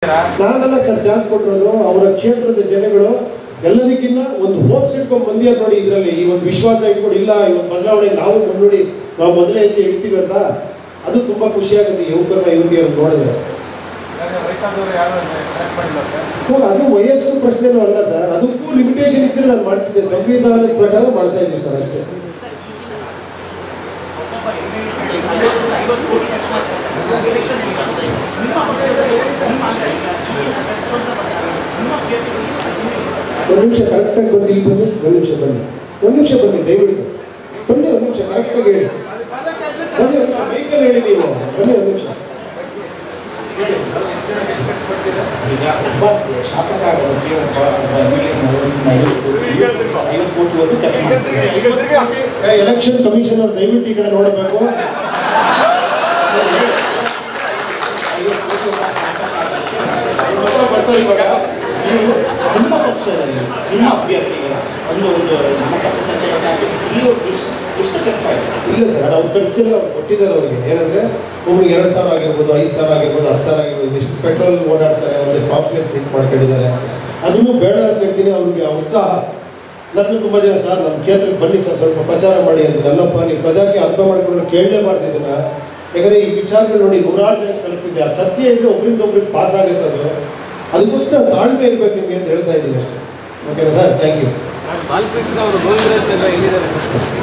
ನಾನೆಲ್ಲ sir chance ಕೊಟ್ಟಿರೋದು ಅವರ ಕ್ಷೇತ್ರದ ಜನಗಳು ಎಲ್ಲದಕ್ಕಿಂತ ಒಂದು ಹೋಪ್ಸ್ ಇಟ್ಕೊಂಡು ಬಂದಿದ್ದಾರೆ ನೋಡಿ ಇದರಲ್ಲಿ ಈ ಒಂದು ವಿಶ್ವಾಸ ಇಟ್ಕೊಂಡು ಇಲ್ಲ ಈ ಒಂದು ಬದಲಾವಣೆ ನಾವು ಮುನ್ನೋಡಿ ನಾವು ಮೊದಲೇ ಹೆಜ್ಜೆ ಇಡ್ತೀವಿ ಅಂತ ಅದು ತುಂಬಾ ಖುಷಿಯಾಗುತ್ತೆ ಯುವಕರನ್ನ ಯುವತಿಯರನ್ನು ನೋಡಿದ್ರೆ ವಯಸ್ಸಾದವರು ಯಾರು ಕನೆಕ್ಟ್ ಮಾಡಿಲ್ಲ ಸರ್ ಸರ್ ಅದು ವಯಸ್ಸು ಪ್ರಶ್ನೆನೂ ಅಲ್ಲ ಸರ್ ಅದಕ್ಕೂ ಲಿಮಿಟೇಷನ್ ಇದ್ರೆ ನಾನು ಮಾಡ್ತಿದ್ದೆ ಸಂವಿಧಾನದ ಪ್ರಕಾರ ಮಾಡ್ತಾ ಇದ್ದೀವಿ ಸರ್ ಅಷ್ಟೇ ಒಂದು ನಿಮಿಷ ಕರೆಕ್ಟಾಗಿ ಬಂದು ಇಲ್ಲಿ ಬನ್ನಿ ಒಂದು ನಿಮಿಷ ಬನ್ನಿ ಒಂದು ನಿಮಿಷ ಬನ್ನಿ ದಯವಿಟ್ಟು ಬನ್ನಿ ಒಂದು ನಿಮಿಷ ಕರೆಕ್ಟಾಗಿ ಹೇಳಿ ಬನ್ನಿ ಒಂದು ಮೈಕಲ್ಲಿ ಹೇಳಿ ನೀವು ಬನ್ನಿ ಒಂದು ನಿಮಿಷ ಈಗ ಒಬ್ಬ ಶಾಸಕ ಆಗೋದಕ್ಕೆ ಒಬ್ಬ ಒಬ್ಬ ಎಮ್ ಎಲ್ ಎ ಐವತ್ತು ಕೋಟಿವರೆಗೂ ಖರ್ಚು ಮಾಡ್ತಾರೆ ಎಲೆಕ್ಷನ್ ಕಮಿಷನರ್ ದಯವಿಟ್ಟು ಈ ಕಡೆ ನೋಡಬೇಕು ಬರ್ತಾರೆ ಇವಾಗ ನೀವು ನಿಮ್ಮ ಪಕ್ಷದಲ್ಲಿ ನಿಮ್ಮ ಅಭ್ಯರ್ಥಿಗಳ ಒಂದು ಒಂದು ನಮ್ಮ ಪಕ್ಷ ಸಂಚಲನ ನೀವು ಎಷ್ಟು ಎಷ್ಟು ಖರ್ಚಾಗಿದೆ ಇಲ್ಲ ಸರ್ ಅವ್ರು ಖರ್ಚೆಲ್ಲ ಅವ್ರು ಕೊಟ್ಟಿದ್ದಾರೆ ಅವ್ರಿಗೆ ಏನಂದ್ರೆ ಒಬ್ರಿಗೆ ಎರಡು ಸಾವಿರ ಆಗಿರ್ಬೋದು ಐದು ಸಾವಿರ ಆಗಿರ್ಬೋದು ಹತ್ತು ಸಾವಿರ ಆಗಿರ್ಬೋದು ಎಷ್ಟು ಪೆಟ್ರೋಲ್ ಓಡಾಡ್ತಾರೆ ಒಂದು ಪಾಂಪ್ಲೆಟ್ ಪ್ರಿಂಟ್ ಮಾಡ್ಕೊಂಡಿದ್ದಾರೆ ಅದನ್ನು ಬೇಡ ಅಂತ ಹೇಳ್ತೀನಿ ಅವ್ರಿಗೆ ಆ ಉತ್ಸಾಹ ನನ್ನ ತುಂಬ ಜನ ಸರ್ ನಮ್ಮ ಕ್ಷೇತ್ರಕ್ಕೆ ಬನ್ನಿ ಸರ್ ಸ್ವಲ್ಪ ಪ್ರಚಾರ ಮಾಡಿ ಅಂತ ಅಲ್ಲಪ್ಪ ನೀವು ಪ್ರಜಾಕ್ಕೆ ಅರ್ಥ ಮಾಡಿಕೊಂಡು ಕೇಳಲೇಬಾರ್ದು ಇದನ್ನ ಯಾಕಂದ್ರೆ ಈ ವಿಚಾರಗಳು ನೋಡಿ ನೂರಾರು ಜನ ತಲುಪ್ತಿದೆ ಆ ಸತ್ಯ ಇದ್ರೆ ಒಬ್ರಿಂದ ಒಬ್ರಿಗೆ ಪಾಸ್ ಆಗುತ್ತೆ ಅದು ಅದಕ್ಕೋಸ್ಕರ ತಾಳ್ಮೆ ಇರ್ಬೇಕು ನಿಮಗೆ ಅಂತ ಹೇಳ್ತಾ ಇದ್ದೀನಿ ಅಷ್ಟೇ ಓಕೆನಾ ಸರ್ ಥ್ಯಾಂಕ್ ಯು ಬಾಲಕೃಷ್ಣ ಅವರು ಗೋವಿಂದರಾಜ್ ನಗರ ಎಲ್ಲಿದ್ದಾರೆ ಸರ್